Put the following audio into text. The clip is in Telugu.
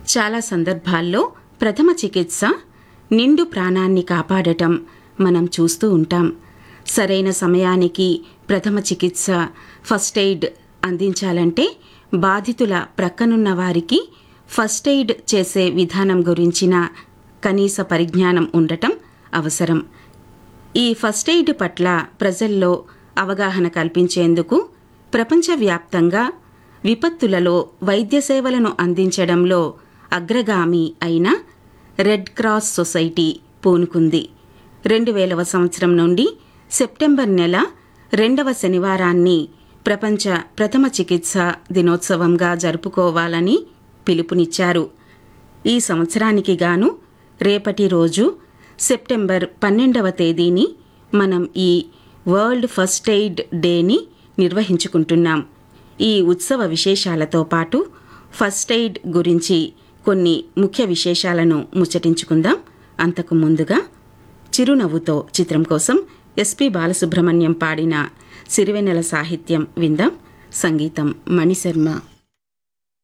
చాలా సందర్భాల్లో ప్రథమ చికిత్స నిండు ప్రాణాన్ని కాపాడటం మనం చూస్తూ ఉంటాం సరైన సమయానికి ప్రథమ చికిత్స ఫస్ట్ ఎయిడ్ అందించాలంటే బాధితుల ప్రక్కనున్న వారికి ఫస్ట్ ఎయిడ్ చేసే విధానం గురించిన కనీస పరిజ్ఞానం ఉండటం అవసరం ఈ ఫస్ట్ ఎయిడ్ పట్ల ప్రజల్లో అవగాహన కల్పించేందుకు ప్రపంచవ్యాప్తంగా విపత్తులలో వైద్య సేవలను అందించడంలో అగ్రగామి అయిన రెడ్ క్రాస్ సొసైటీ పూనుకుంది రెండు వేలవ సంవత్సరం నుండి సెప్టెంబర్ నెల రెండవ శనివారాన్ని ప్రపంచ ప్రథమ చికిత్స దినోత్సవంగా జరుపుకోవాలని పిలుపునిచ్చారు ఈ సంవత్సరానికి గాను రేపటి రోజు సెప్టెంబర్ పన్నెండవ తేదీని మనం ఈ వరల్డ్ ఫస్ట్ ఎయిడ్ డేని నిర్వహించుకుంటున్నాం ఈ ఉత్సవ విశేషాలతో పాటు ఫస్ట్ ఎయిడ్ గురించి కొన్ని ముఖ్య విశేషాలను ముచ్చటించుకుందాం అంతకు ముందుగా చిరునవ్వుతో చిత్రం కోసం ఎస్పి బాలసుబ్రహ్మణ్యం పాడిన సిరివెన్నెల సాహిత్యం విందాం సంగీతం మణిశర్మ